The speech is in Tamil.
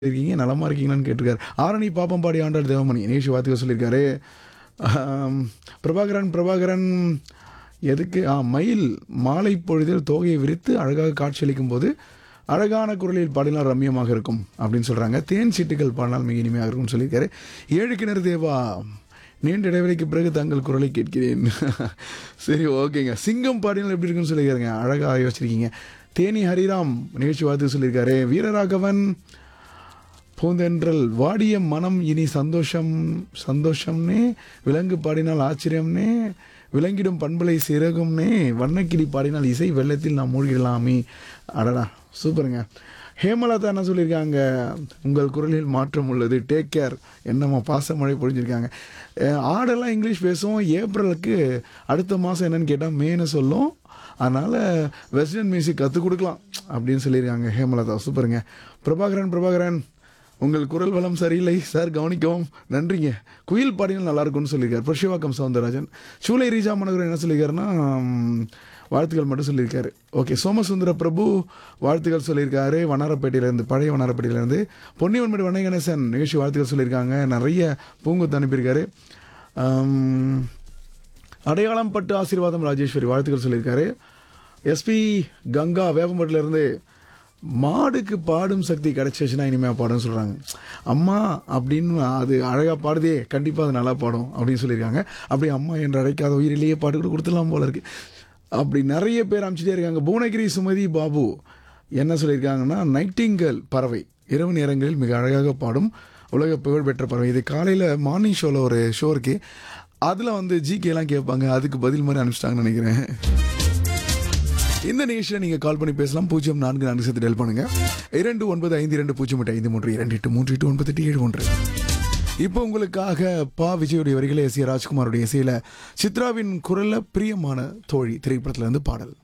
இருக்கீங்க நலமா இருக்கீங்களான்னு கேட்டிருக்காரு ஆரணி பாப்பம்பாடி ஆண்டாள் தேவமணி நிகழ்ச்சி வாழ்த்துக்கள் சொல்லியிருக்காரு ஆம், பிரபாகரன் பிரபாகரன் எதுக்கு ஆ மயில் மாலை பொழுதில் தோகையை விரித்து அழகாக காட்சியளிக்கும் போது அழகான குரலில் பாடினால் ரம்யமாக இருக்கும் அப்படின்னு சொல்கிறாங்க தேன் சீட்டுகள் பாடினால் மிக இனிமையாக இருக்கும்னு சொல்லியிருக்காரு ஏழு கிணறு தேவா நீண்ட இடைவெளிக்கு பிறகு தங்கள் குரலை கேட்கிறேன் சரி ஓகேங்க சிங்கம் பாடினால் எப்படி இருக்குன்னு சொல்லியிருக்காருங்க அழகாக யோசிச்சிருக்கீங்க தேனி ஹரிராம் நிகழ்ச்சி வாழ்த்து சொல்லியிருக்காரு வீரராகவன் பூந்தென்றல் வாடிய மனம் இனி சந்தோஷம் சந்தோஷம்னே விலங்கு பாடினால் ஆச்சரியம்னே விலங்கிடும் பண்பலை சிறகும்னே வண்ணக்கிளி பாடினால் இசை வெள்ளத்தில் நாம் மூழ்கிடலாமே அடடா சூப்பருங்க ஹேமலதா என்ன சொல்லியிருக்காங்க உங்கள் குரலில் மாற்றம் உள்ளது டேக் கேர் என்னம்மா பாசமழை பொழிஞ்சிருக்காங்க அஹ் ஆடெல்லாம் இங்கிலீஷ் பேசும் ஏப்ரலுக்கு அடுத்த மாதம் என்னன்னு கேட்டால் மேன்னு சொல்லும் அதனால் வெஸ்டர்ன் மியூசிக் கற்றுக் கொடுக்கலாம் அப்படின்னு சொல்லியிருக்காங்க ஹேமலதா சூப்பருங்க பிரபாகரன் பிரபாகரன் உங்கள் குரல் வளம் சரியில்லை சார் கவனிக்கவும் நன்றிங்க குயில் பாடினால் நல்லா இருக்கும்னு சொல்லியிருக்காரு புருஷவாக்கம் சவுந்தரராஜன் சூலை ரீஜா மனோகரன் என்ன சொல்லியிருக்காருன்னா ம், வாழ்த்துக்கள் மட்டும் சொல்லியிருக்காரு ஓகே சோமசுந்தர பிரபு வாழ்த்துக்கள் சொல்லியிருக்காரு வண்ணாரப்பேட்டையிலேருந்து பழைய வண்ணாரப்பேட்டையிலேருந்து பொன்னிவன்மேடு வண்ணை கணேசன் நிகழ்ச்சி வாழ்த்துக்கள் சொல்லியிருக்காங்க நிறைய பூங்குத்து அனுப்பியிருக்காரு ஆம், அடையாளம் பட்டு ஆசீர்வாதம் ராஜேஸ்வரி வாழ்த்துக்கள் சொல்லியிருக்காரு எஸ்பி கங்கா வேப்பம்பட்டிலேருந்து மாடுக்கு பாடும் சக்தி கிடைச்சிச்சுன்னா இனிமேல் பாடும்னு சொல்கிறாங்க அம்மா அப்படின்னு அது அழகாக பாடுதே கண்டிப்பாக அது நல்லா பாடும் அப்படின்னு சொல்லியிருக்காங்க அப்படி அம்மா என்று அழைக்காத உயிரிலேயே பாட்டு கூட கொடுத்துடலாம் போல இருக்கு அப்படி நிறைய பேர் அமைச்சிட்டே இருக்காங்க புவனகிரி சுமதி பாபு என்ன சொல்லியிருக்காங்கன்னா நைட்டிங்கல் பறவை இரவு நேரங்களில் மிக அழகாக பாடும் உலக புகழ் பெற்ற பறவை இது காலையில் மார்னிங் ஷோவில் ஒரு ஷோ இருக்கு அதில் வந்து ஜிகேலாம் கேட்பாங்க அதுக்கு பதில் மாதிரி அனுப்பிச்சிட்டாங்கன்னு நினைக்கிறேன் இந்த நிகழ்ச்சியில் நீங்கள் கால் பண்ணி பேசலாம் பூஜ்ஜியம் நான்கு நான்கு சேர்த்து டெல் பண்ணுங்க இரண்டு ஒன்பது ஐந்து இரண்டு பூஜ்ஜியம் எட்டு ஐந்து மூன்று இரண்டு எட்டு மூன்று எட்டு ஒன்பது எட்டு ஏழு ஒன்று இப்போ உங்களுக்காக பா விஜயுடைய வரிகளை எஸ் ஏ ராஜ்குமாருடைய இசையில் சித்ராவின் குரல்ல பிரியமான தோழி திரைப்படத்துல இருந்து பாடல்